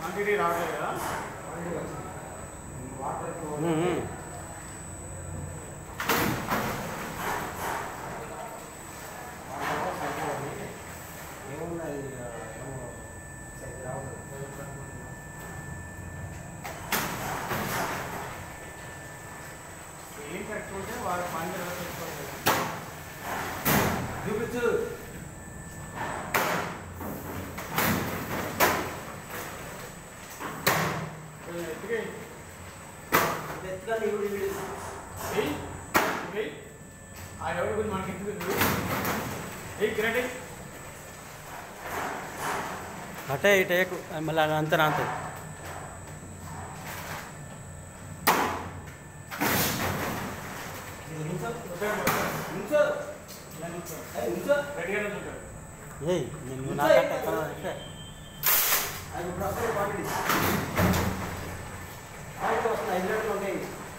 Quantity రావట్లేదు కదా water ఉమ్, ఉమ్. ఏమున్నది ఏమో సరిగ్గా రావట్లేదు ఏం కట్టుకుంటే వాళ్ళు పని ఎలా పెట్టుకోవాలి చూపించు ఎత్తుకే ఎత్తుగా నీవు వీడు ఏయ్ ఏయ్ ఆ ఎవరి గురించి మనకి ఎందుకు ఏయ్ కిరాటే అటే ఇటే మళ్ళీ అంతా అంతే నిమిషం ఉపయోగపడుతుంది నిమిషం ఇలా నిల్చో. నిమిషం రెడీగానే ఉంటాడు ఏయ్ నేను నాకంటే ఎక్కువ అంటే అది ఇప్పుడు వస్తుంది క్వాంటిటీ క్వాంటిటీ వస్తుంది ఐదు లీటర్లు ఉంటాయి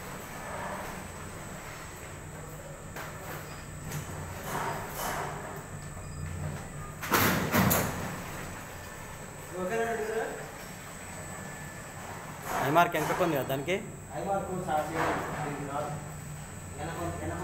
ఓకేనా అడుగురా ఐమార్క్ ఎంత ఉంది కదా దానికి ఐదు మార్కు స్టార్ట్ చేయాలి దీనికి రాదు వెనక వెనక